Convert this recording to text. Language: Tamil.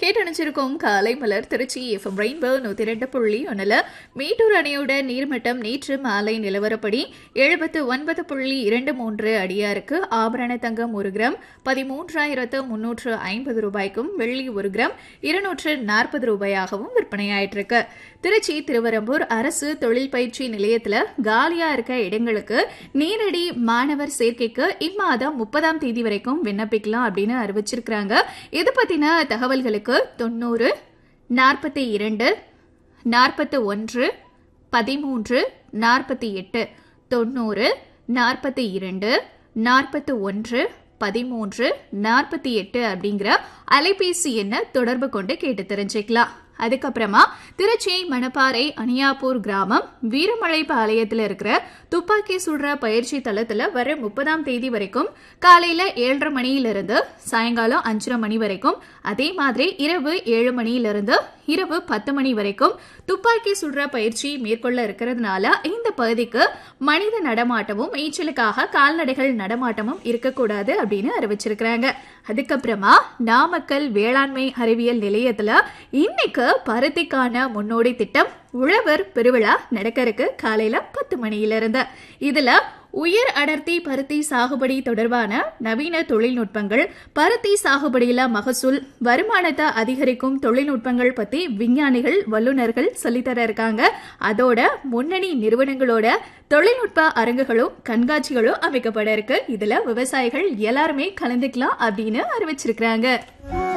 கேட்டணிச்சிருக்கும் காலை மலர் திருச்சி எஃப்எம் ரெயின்போ நூத்தி ரெண்டு புள்ளி ஒன்னுல மேட்டூர் அணையோட நீர்மட்டம் நேற்று மாலை நிலவரப்படி எழுபத்து ஒன்பது புள்ளி இரண்டு மூன்று அடியாருக்கு ஆபரண தங்கம் ஒரு கிராம் பதிமூன்றாயிரத்து முன்னூற்று ஐம்பது ரூபாய்க்கும் வெள்ளி ஒரு கிராம் இருநூற்று நாற்பது ரூபாயாகவும் விற்பனையாயிட்டிருக்கு திருச்சி திருவரம்பூர் அரசு தொழில் பயிற்சி நிலையத்துல காலியா இருக்க இடங்களுக்கு நேரடி மாணவர் சேர்க்கைக்கு இம்மாதம் முப்பதாம் தேதி வரைக்கும் விண்ணப்பிக்கலாம் அப்படின்னு அறிவிச்சிருக்கிறாங்க இது பத்தின தகவல்களுக்கு தொண்ணூறு நாற்பத்தி இரண்டு நாற்பத்தி ஒன்று பதிமூன்று நாற்பத்தி எட்டு தொண்ணூறு நாற்பத்தி இரண்டு நாற்பத்தி ஒன்று பதிமூன்று நாற்பத்தி எட்டு அப்படிங்கிற அலைபேசி எண்ணை தொடர்பு கொண்டு கேட்டு தெரிஞ்சுக்கலாம் அதுக்கப்புறமா திருச்சி மணப்பாறை அணியாப்பூர் கிராமம் வீரமலை பாளையத்தில் இருக்கிற துப்பாக்கி சுடுற பயிற்சி தளத்துல வர முப்பதாம் தேதி வரைக்கும் காலையில ஏழரை மணியிலிருந்து சாயங்காலம் அஞ்சரை மணி வரைக்கும் அதே மாதிரி இரவு ஏழு மணியிலிருந்து இரவு பத்து மணி வரைக்கும் துப்பாக்கி சுடுற பயிற்சி மேற்கொள்ள இருக்கிறதுனால இந்த பகுதிக்கு மனித நடமாட்டமும் மேய்ச்சலுக்காக கால்நடைகள் நடமாட்டமும் இருக்கக்கூடாது அப்படின்னு அறிவிச்சிருக்கிறாங்க அதுக்கப்புறமா நாமக்கல் வேளாண்மை அறிவியல் நிலையத்துல இன்னைக்கு பருத்திக்கான முன்னோடி திட்டம் உழவர் பெருவிழா நடக்க இருக்கு காலையில பத்து மணியில இருந்து இதுல உயர் அடர்த்தி பருத்தி சாகுபடி தொடர்பான நவீன தொழில்நுட்பங்கள் பருத்தி சாகுபடியில மகசூல் வருமானத்தை அதிகரிக்கும் தொழில்நுட்பங்கள் பத்தி விஞ்ஞானிகள் வல்லுநர்கள் சொல்லித்தர இருக்காங்க அதோட முன்னணி நிறுவனங்களோட தொழில்நுட்ப அரங்குகளும் கண்காட்சிகளும் அமைக்கப்பட இருக்கு இதுல விவசாயிகள் எல்லாருமே கலந்துக்கலாம் அப்படின்னு அறிவிச்சிருக்கிறாங்க